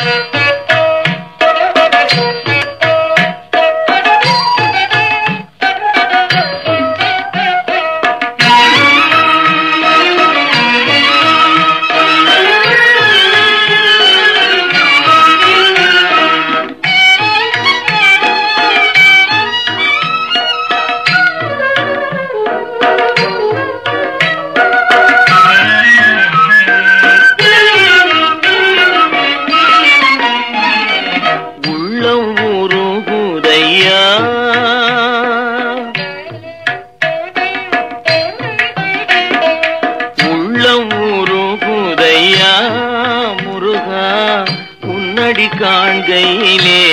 உள்ளம் உருகுதையா உள்ளம் உருகுதையா முருகா உன்னடி காண்கையிலே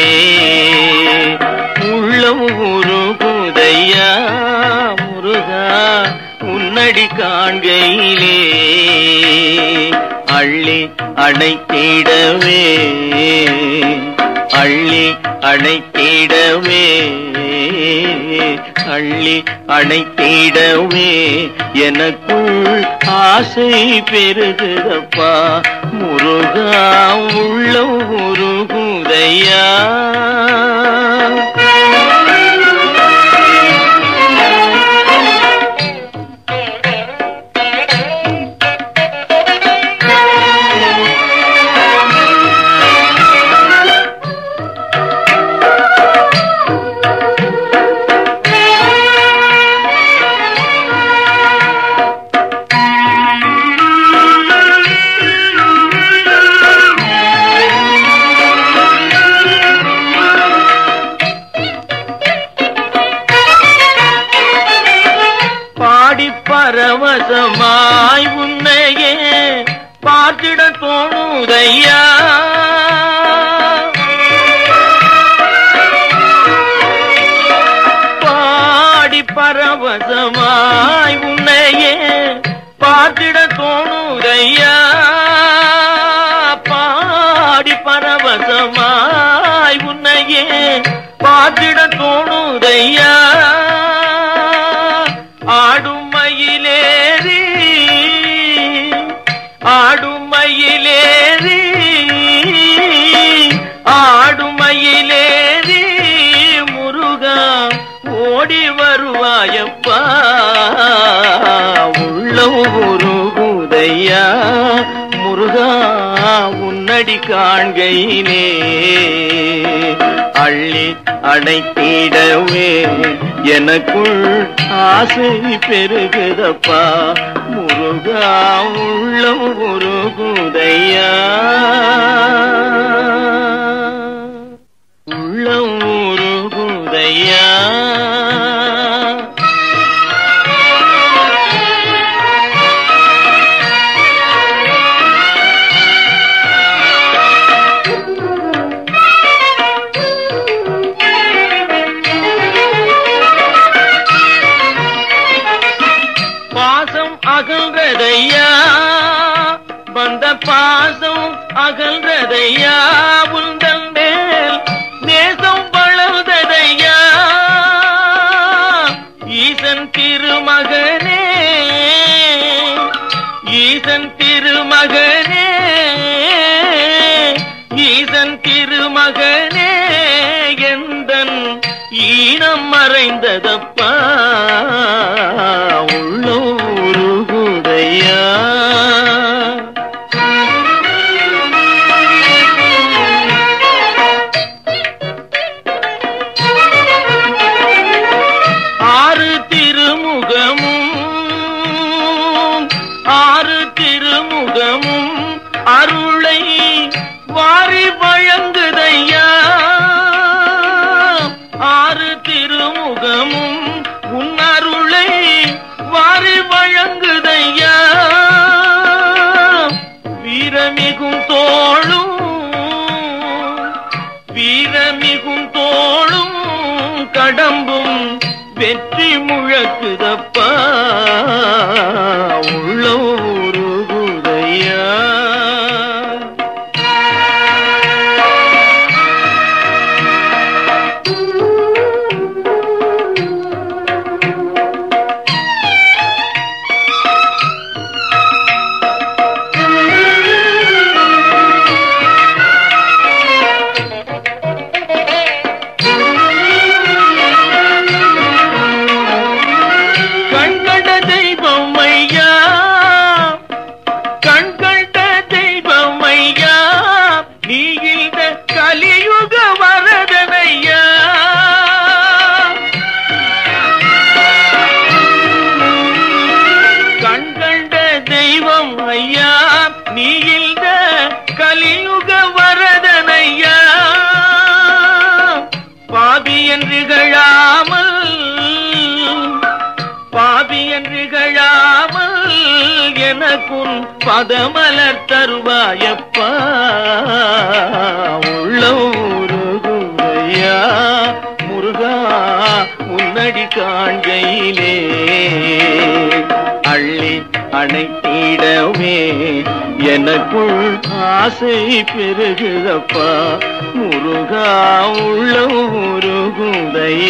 உள்ளம் உருகுதையா முருகா உன்னடி காண்கையிலே அள்ளி அணைத்திடவே அள்ளி அணைத்திடவே அள்ளி அணைத்திடவே எனக்குள் ஆசை பெருகுதப்பா முருகா உள்ள உருகுதையா பாடி பரவசமாய் உன்னையே பார்த்திட தோணுதையா பாடி பரவசமாய் உன்னையே பார்த்திட தோணுதையா பாடி பரவசமாய் உன்னையே பார்த்திட தோணுதையா ஆடும் மயிலேறி ஆடும் மயிலேறி ஆடும் மயிலேறி முருகா ஓடி வருவாயப்பா உள்ளம் உருகுதையா முருகா உன்னடி காண்கையிலே அள்ளி அணைத்திடவே எனக்குள் ஆசை பெருகுதப்பா முருகா உள்ளம் உருகுதையா உள்ளம் உருகுதையா பாசம் அகல்றதையா வந்த பாசம் அகல்றதையா உந்தன் மேல் நேசம் வளர்ந்ததையா ஈசன் திருமகனே ஈசன் திருமகனே ஈசன் திருமகனே எந்தன் ஈனம் மறைந்ததப்பா உள்ளூருகுதையா ஆறு திருமுகமும் ஆறு திருமுகமும் அருளை வாரி வழங்குதையா ஆறு திருமுகமும் உன் அருளை வாரி வழங்குதையா வீரமிகும் தோளும் வீரமிகும் தோளும் கடம்பும் வெற்றி முழக்குதப்பா உள்ள உருகுதையா பாவி என்று கழாமல் பாவி என்று கழாமல் எனக்குன் பதமலர் தருவாயப்பா உள்ளூருகுதையா முருகா முன்னடி காண்கையிலே அள்ளி அணைத்திடவே எனக்குள் ஆசை பெருகுதப்பா முருகா உள்ள முருகுதையா